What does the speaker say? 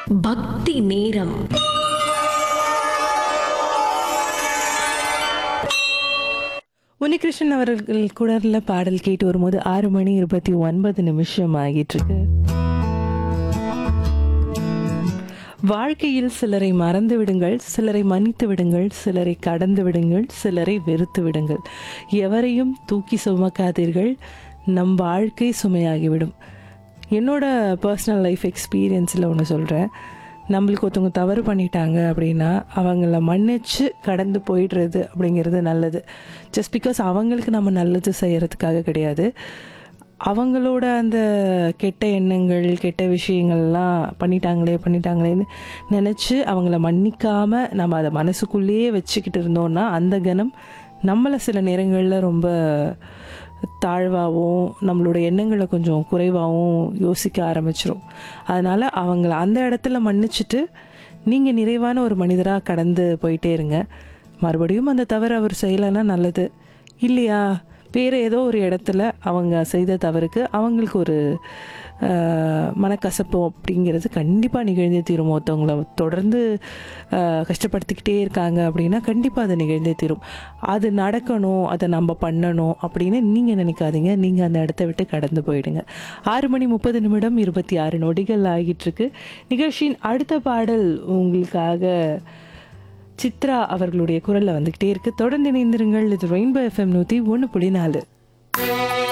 பக்தி நேரம் உன்னிகிருஷ்ணன் அவர்கள் குடர்ல பாடல் கேட்டு வரும்போது ஆறு மணி இருபத்தி ஒன்பது நிமிஷம் ஆகிட்டு இருக்கு வாழ்க்கையில் சிலரை மறந்து விடுங்கள் சிலரை மன்னித்து விடுங்கள் சிலரை கடந்து விடுங்கள் சிலரை வெறுத்து விடுங்கள் எவரையும் தூக்கி சுமக்காதீர்கள் நம் வாழ்க்கை சுமையாகிவிடும் என்னோட பர்சனல் லைஃப் எக்ஸ்பீரியன்ஸில் ஒன்று சொல்கிறேன் நம்மளுக்கு ஒருத்தவங்க தவறு பண்ணிட்டாங்க அப்படின்னா அவங்கள மன்னிச்சு கடந்து போயிடுறது அப்படிங்கிறது நல்லது ஜஸ்ட் பிகாஸ் அவங்களுக்கு நம்ம நல்லது செய்கிறதுக்காக கிடையாது அவங்களோட அந்த கெட்ட எண்ணங்கள் கெட்ட விஷயங்கள்லாம் பண்ணிட்டாங்களே பண்ணிட்டாங்களேன்னு நினச்சி அவங்கள மன்னிக்காமல் நம்ம அதை மனசுக்குள்ளேயே வச்சுக்கிட்டு இருந்தோம்னா அந்த கணம் நம்மளை சில நேரங்களில் ரொம்ப தாழ்வாகவும் நம்மளோட எண்ணங்களை கொஞ்சம் குறைவாகவும் யோசிக்க ஆரம்பிச்சிரும் அதனால் அவங்கள அந்த இடத்துல மன்னிச்சுட்டு நீங்கள் நிறைவான ஒரு மனிதராக கடந்து போயிட்டே இருங்க மறுபடியும் அந்த தவறு அவர் செய்யலைன்னா நல்லது இல்லையா வேறு ஏதோ ஒரு இடத்துல அவங்க செய்த தவறுக்கு அவங்களுக்கு ஒரு ஆஹ், மனக்கசப்பு அப்படிங்கிறது கண்டிப்பாக நிகழ்ந்தே தீரும் ஒருத்தவங்கள தொடர்ந்து ஆஹ், கஷ்டப்படுத்திக்கிட்டே இருக்காங்க அப்படின்னா கண்டிப்பாக அது நிகழ்ந்தே தீரும் அது நடக்கணும் அதை நம்ம பண்ணணும் அப்படின்னு நீங்கள் நினைக்காதீங்க நீங்கள் அந்த இடத்த விட்டு கடந்து போயிடுங்க ஆறு மணி முப்பது நிமிடம் இருபத்தி ஆறு நொடிகள் ஆகிட்டு இருக்கு நிகழ்ச்சியின் அடுத்த பாடல் உங்களுக்காக சித்ரா அவர்களுடைய குரல்ல வந்துகிட்டே இருக்கு தொடர்ந்து இணைந்திருங்கள் இது ரெயின்போ எஃப்எம் நூற்றி ஒன்று புள்ளி நாலு